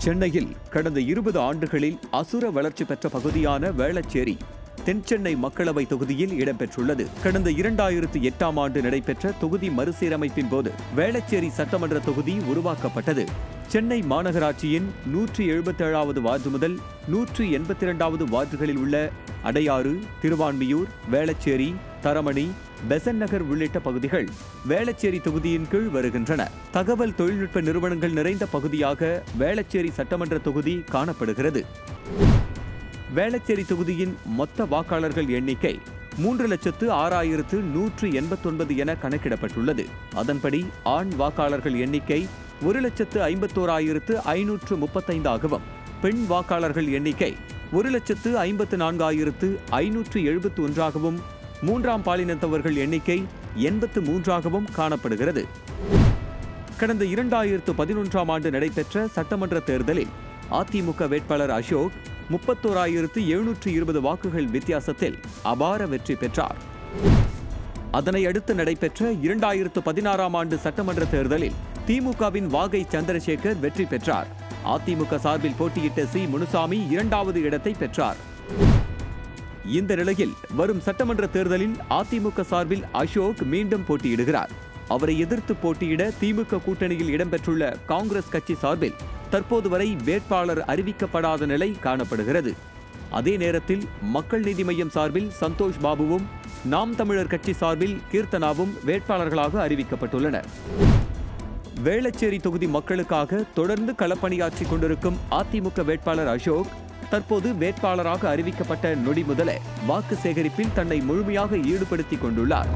சென்னையில் கடந்த இருபது ஆண்டுகளில் அசுர வளர்ச்சி பெற்ற பகுதியான வேளச்சேரி தென்சென்னை மக்களவை தொகுதியில் இடம்பெற்றுள்ளது கடந்த இரண்டாயிரத்து எட்டாம் ஆண்டு நடைபெற்ற தொகுதி மறுசீரமைப்பின் போது வேளச்சேரி சட்டமன்ற தொகுதி உருவாக்கப்பட்டது சென்னை மாநகராட்சியின் நூற்றி எழுபத்தேழாவது வார்டு முதல் நூற்றி எண்பத்தி இரண்டாவது வார்டுகளில் உள்ள அடையாறு திருவான்மியூர் வேளச்சேரி தரமணி பெசன் நகர் உள்ளிட்ட பகுதிகள் வேளச்சேரி தொகுதியின் கீழ் வருகின்றன தகவல் தொழில்நுட்ப நிறுவனங்கள் நிறைந்த பகுதியாக வேளச்சேரி சட்டமன்ற தொகுதி காணப்படுகிறது வேளச்சேரி தொகுதியின் மொத்த வாக்காளர்கள் எண்ணிக்கை மூன்று லட்சத்து ஆறாயிரத்து நூற்று எண்பத்தொன்பது என கணக்கிடப்பட்டுள்ளது அதன்படி ஆண் வாக்காளர்கள் எண்ணிக்கை ஒரு லட்சத்து ஐம்பத்தோராயிரத்து ஐநூற்று முப்பத்தைந்தாகவும் பெண் வாக்காளர்கள் எண்ணிக்கை ஒரு லட்சத்து ஐம்பத்து நான்காயிரத்து ஐநூற்று எழுபத்து ஒன்றாகவும் மூன்றாம் பாலினத்தவர்கள் எண்ணிக்கை எண்பத்து மூன்றாகவும் காணப்படுகிறது கடந்த இரண்டாயிரத்து பதினொன்றாம் ஆண்டு நடைபெற்ற சட்டமன்ற தேர்தலில் அதிமுக வேட்பாளர் அசோக் முப்பத்தோராயிரத்து எழுநூற்று இருபது வாக்குகள் வித்தியாசத்தில் அபார வெற்றி பெற்றார் அதனை அடுத்து நடைபெற்ற இரண்டாயிரத்து பதினாறாம் ஆண்டு சட்டமன்ற தேர்தலில் திமுகவின் வாகை சந்திரசேகர் வெற்றி பெற்றார் அதிமுக சார்பில் போட்டியிட்ட சி முனுசாமி இரண்டாவது இடத்தை பெற்றார் இந்த நிலையில் வரும் சட்டமன்ற தேர்தலில் அதிமுக சார்பில் அசோக் மீண்டும் போட்டியிடுகிறார் அவரை எதிர்த்து போட்டியிட திமுக கூட்டணியில் இடம்பெற்றுள்ள காங்கிரஸ் கட்சி சார்பில் தற்போது வரை வேட்பாளர் அறிவிக்கப்படாத நிலை காணப்படுகிறது அதே நேரத்தில் மக்கள் நீதி மய்யம் சார்பில் சந்தோஷ் பாபுவும் நாம் தமிழர் கட்சி சார்பில் கீர்த்தனாவும் வேட்பாளர்களாக அறிவிக்கப்பட்டுள்ளனர் வேளச்சேரி தொகுதி மக்களுக்காக தொடர்ந்து களப்பணியாற்றிக் கொண்டிருக்கும் அதிமுக வேட்பாளர் அசோக் தற்போது வேட்பாளராக அறிவிக்கப்பட்ட நொடி முதலே வாக்கு சேகரிப்பில் தன்னை முழுமையாக ஈடுபடுத்திக் கொண்டுள்ளார்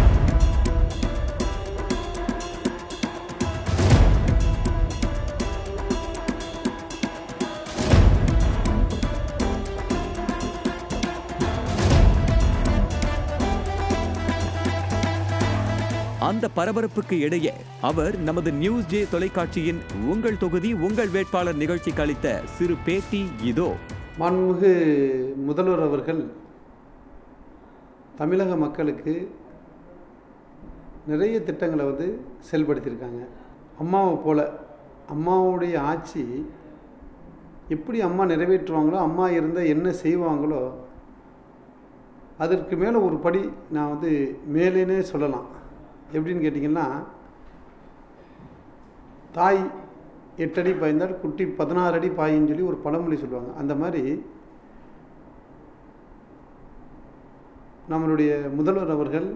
அந்த பரபரப்புக்கு இடையே அவர் நமது நியூஸ் ஜே தொலைக்காட்சியின் உங்கள் தொகுதி உங்கள் வேட்பாளர் நிகழ்ச்சிக்கு அளித்த சிறு பேட்டி இதோ மாண்புமிகு முதல்வர் அவர்கள் தமிழக மக்களுக்கு நிறைய திட்டங்களை வந்து செயல்படுத்தியிருக்காங்க அம்மாவை போல அம்மாவுடைய ஆட்சி எப்படி அம்மா நிறைவேற்றுவாங்களோ அம்மா இருந்தால் என்ன செய்வாங்களோ அதற்கு மேலே ஒரு படி நான் வந்து மேலேனே சொல்லலாம் எப்படின்னு கேட்டிங்கன்னா தாய் எட்டடி பாய்ந்தால் குட்டி பதினாறு அடி பாயின்னு சொல்லி ஒரு பழமொழி சொல்லுவாங்க அந்த மாதிரி நம்மளுடைய முதல்வர் அவர்கள்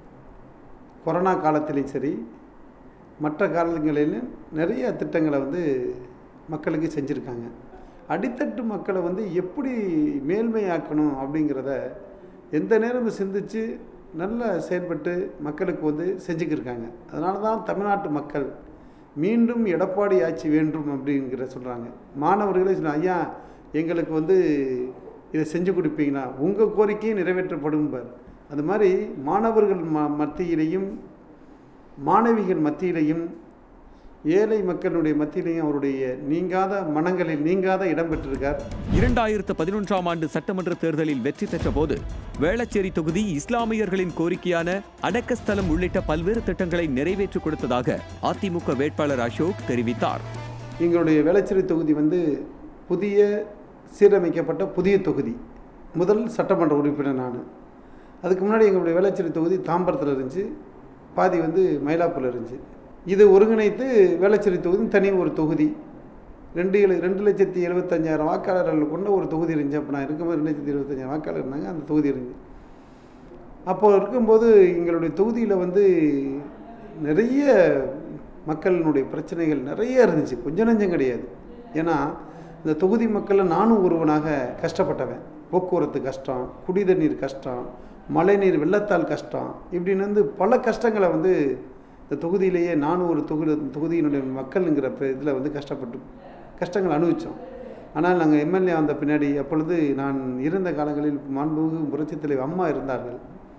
கொரோனா காலத்திலையும் சரி மற்ற காலங்களிலும் நிறைய திட்டங்களை வந்து மக்களுக்கு செஞ்சுருக்காங்க அடித்தட்டு மக்களை வந்து எப்படி மேல்மையாக்கணும் அப்படிங்கிறத எந்த நேரமும் சிந்திச்சு நல்லா செயல்பட்டு மக்களுக்கு வந்து செஞ்சுக்கிருக்காங்க அதனால தான் தமிழ்நாட்டு மக்கள் மீண்டும் எடப்பாடி ஆட்சி வேண்டும் அப்படிங்கிற சொல்கிறாங்க மாணவர்களே சொல்ல ஐயா எங்களுக்கு வந்து இதை செஞ்சு கொடுப்பீங்களா உங்கள் கோரிக்கையும் நிறைவேற்றப்படும் பார் அது மாதிரி மாணவர்கள் ம மத்தியிலையும் மாணவிகள் மத்தியிலையும் ஏழை மக்களுடைய மத்தியிலையும் அவருடைய நீங்காத மனங்களில் நீங்காத இடம் பெற்றிருக்கார் இரண்டாயிரத்து பதினொன்றாம் ஆண்டு சட்டமன்ற தேர்தலில் வெற்றி பெற்ற போது வேளச்சேரி தொகுதி இஸ்லாமியர்களின் கோரிக்கையான அடக்கஸ்தலம் உள்ளிட்ட பல்வேறு திட்டங்களை நிறைவேற்றி கொடுத்ததாக அதிமுக வேட்பாளர் அசோக் தெரிவித்தார் எங்களுடைய வேளச்சேரி தொகுதி வந்து புதிய சீரமைக்கப்பட்ட புதிய தொகுதி முதல் சட்டமன்ற உறுப்பினர் நான் அதுக்கு முன்னாடி எங்களுடைய வேளச்சேரி தொகுதி தாம்பரத்தில் இருந்துச்சு பாதி வந்து மயிலாப்பூரில் இருந்துச்சு இது ஒருங்கிணைத்து வேளச்சேரி தொகுதி தனி ஒரு தொகுதி ரெண்டு எழு ரெண்டு லட்சத்தி எழுபத்தஞ்சாயிரம் வாக்காளர்கள் கொண்ட ஒரு தொகுதி இருந்துச்சு அப்போ நான் இருக்கும்போது ரெண்டு லட்சத்தி எழுபத்தஞ்சாயிரம் வாக்காளர் இருந்தாங்க அந்த தொகுதி இருந்துச்சு அப்போ இருக்கும்போது எங்களுடைய தொகுதியில் வந்து நிறைய மக்களினுடைய பிரச்சனைகள் நிறைய இருந்துச்சு கொஞ்சம் நஞ்சம் கிடையாது ஏன்னா இந்த தொகுதி மக்களில் நானும் ஒருவனாக கஷ்டப்பட்டவன் போக்குவரத்து கஷ்டம் குடி தண்ணீர் கஷ்டம் மழைநீர் வெள்ளத்தால் கஷ்டம் இப்படின்னு வந்து பல கஷ்டங்களை வந்து இந்த தொகுதியிலேயே நானும் ஒரு தொகுதி தொகுதியினுடைய மக்களுங்கிற இதில் வந்து கஷ்டப்பட்டு கஷ்டங்கள் அனுபவித்தோம் ஆனால் நாங்கள் எம்எல்ஏ வந்த பின்னாடி அப்பொழுது நான் இருந்த காலங்களில் மாண்புமிகு புரட்சித் தலைவர் அம்மா இருந்தார்கள்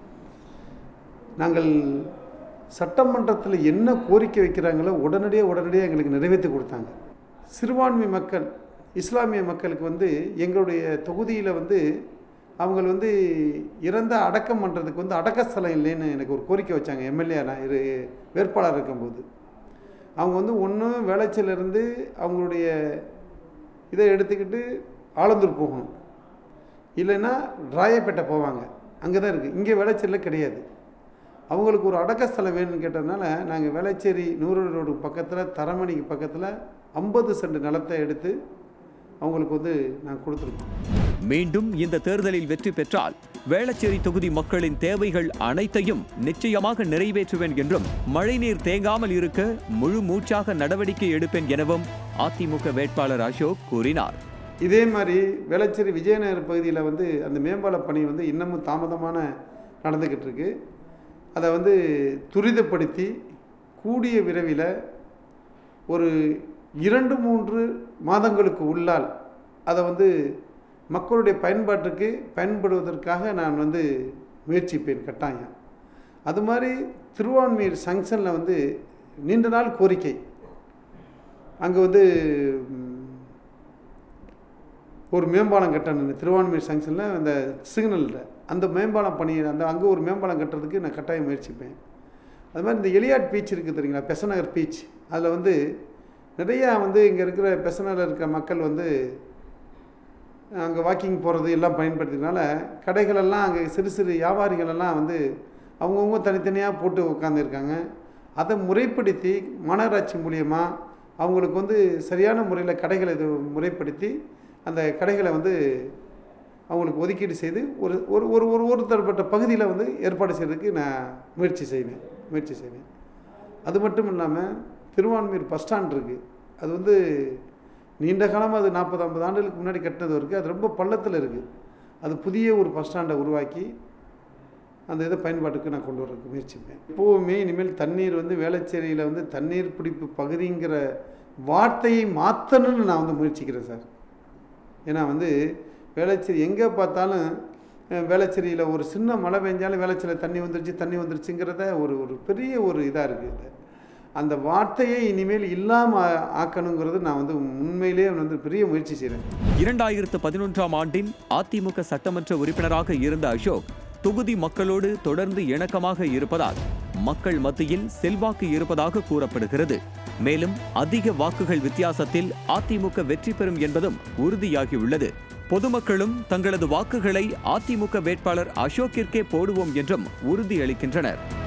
நாங்கள் சட்டமன்றத்தில் என்ன கோரிக்கை வைக்கிறாங்களோ உடனடியாக உடனடியாக எங்களுக்கு நிறைவேற்றி கொடுத்தாங்க சிறுபான்மை மக்கள் இஸ்லாமிய மக்களுக்கு வந்து எங்களுடைய தொகுதியில் வந்து அவங்க வந்து இறந்த அடக்கம் பண்ணுறதுக்கு வந்து அடக்கஸ்தலம் இல்லைன்னு எனக்கு ஒரு கோரிக்கை வச்சாங்க எம்எல்ஏ நான் இரு வேட்பாளர் இருக்கும்போது அவங்க வந்து ஒன்று வேளச்சலிருந்து அவங்களுடைய இதை எடுத்துக்கிட்டு ஆலந்தூர் போகணும் இல்லைன்னா ராயப்பேட்டை போவாங்க அங்கே தான் இருக்குது இங்கே வேளச்சேரியில் கிடையாது அவங்களுக்கு ஒரு அடக்கஸ்தலம் வேணும்னு கேட்டதுனால நாங்கள் வேளச்சேரி நூறு ரோடு பக்கத்தில் தரமணிக்கு பக்கத்தில் ஐம்பது சென்ட் நிலத்தை எடுத்து அவங்களுக்கு வந்து நாங்கள் கொடுத்துருக்கோம் மீண்டும் இந்த தேர்தலில் வெற்றி பெற்றால் வேளச்சேரி தொகுதி மக்களின் தேவைகள் அனைத்தையும் நிச்சயமாக நிறைவேற்றுவேன் என்றும் மழைநீர் தேங்காமல் இருக்க முழு மூச்சாக நடவடிக்கை எடுப்பேன் எனவும் அதிமுக வேட்பாளர் அசோக் கூறினார் இதே மாதிரி வேளச்சேரி விஜயநகர் பகுதியில் வந்து அந்த மேம்பால பணி வந்து இன்னமும் தாமதமான நடந்துக்கிட்டு இருக்கு அதை வந்து துரிதப்படுத்தி கூடிய விரைவில் ஒரு இரண்டு மூன்று மாதங்களுக்கு உள்ளால் அதை வந்து மக்களுடைய பயன்பாட்டுக்கு பயன்படுவதற்காக நான் வந்து முயற்சிப்பேன் கட்டாயம் அது மாதிரி திருவான்மையூர் சங்ஷனில் வந்து நீண்ட நாள் கோரிக்கை அங்கே வந்து ம், ஒரு மேம்பாலம் கட்டணும் திருவான்மையூர் சங்ஷனில் அந்த சிக்னலில் அந்த மேம்பாலம் பணி அந்த அங்கே ஒரு மேம்பாலம் கட்டுறதுக்கு நான் கட்டாயம் முயற்சிப்பேன் அது மாதிரி இந்த எலியாட் பீச் இருக்குது தெரியுங்களா பெசநகர் பீச் அதில் வந்து நிறையா வந்து இங்கே இருக்கிற பெசநகரில் இருக்கிற மக்கள் வந்து அங்கே வாக்கிங் போகிறது எல்லாம் பயன்படுத்தினால கடைகளெல்லாம் அங்கே சிறு சிறு வியாபாரிகள் எல்லாம் வந்து அவங்கவுங்க தனித்தனியாக போட்டு உட்காந்துருக்காங்க அதை முறைப்படுத்தி மாநகராட்சி மூலியமாக அவங்களுக்கு வந்து சரியான முறையில் கடைகளை இது முறைப்படுத்தி அந்த கடைகளை வந்து அவங்களுக்கு ஒதுக்கீடு செய்து ஒரு ஒரு ஒரு ஒரு ஒரு தரப்பட்ட பகுதியில் வந்து ஏற்பாடு செய்கிறதுக்கு நான் முயற்சி செய்வேன் முயற்சி செய்வேன் அது மட்டும் இல்லாமல் திருவான்மையூர் பஸ் ஸ்டாண்ட் இருக்குது அது வந்து நீண்ட காலமாக அது நாற்பது ஐம்பது ஆண்டுகளுக்கு முன்னாடி கட்டினது இருக்குது அது ரொம்ப பள்ளத்தில் இருக்குது அது புதிய ஒரு பஸ் ஸ்டாண்டை உருவாக்கி அந்த இதை பயன்பாட்டுக்கு நான் கொண்டு வரதுக்கு முயற்சிப்பேன் எப்போவுமே இனிமேல் தண்ணீர் வந்து வேளச்சேரியில் வந்து தண்ணீர் பிடிப்பு பகுதிங்கிற வார்த்தையை மாற்றணும்னு நான் வந்து முயற்சிக்கிறேன் சார் ஏன்னா வந்து வேளச்சேரி எங்கே பார்த்தாலும் அஹ், வேளச்சேரியில் ஒரு சின்ன மழை பெஞ்சாலும் வேளச்சேரியில் தண்ணி வந்துருச்சு தண்ணி வந்துருச்சுங்கிறத ஒரு ஒரு பெரிய ஒரு இதாக இருக்குது அந்த வார்த்தையை இனிமேல் இல்லாமல் ஆக்கணுங்கிறது நான் வந்து உண்மையிலேயே வந்து பெரிய முயற்சி செய்கிறேன் இரண்டாயிரத்து பதினொன்றாம் ஆண்டின் அதிமுக சட்டமன்ற உறுப்பினராக இருந்த அசோக் தொகுதி மக்களோடு தொடர்ந்து இணக்கமாக இருப்பதால் மக்கள் மத்தியில் செல்வாக்கு இருப்பதாக கூறப்படுகிறது மேலும் அதிக வாக்குகள் வித்தியாசத்தில் அதிமுக வெற்றி பெறும் என்பதும் உறுதியாகியுள்ளது பொதுமக்களும் தங்களது வாக்குகளை அதிமுக வேட்பாளர் அசோக்கிற்கே போடுவோம் என்றும் உறுதியளிக்கின்றனர்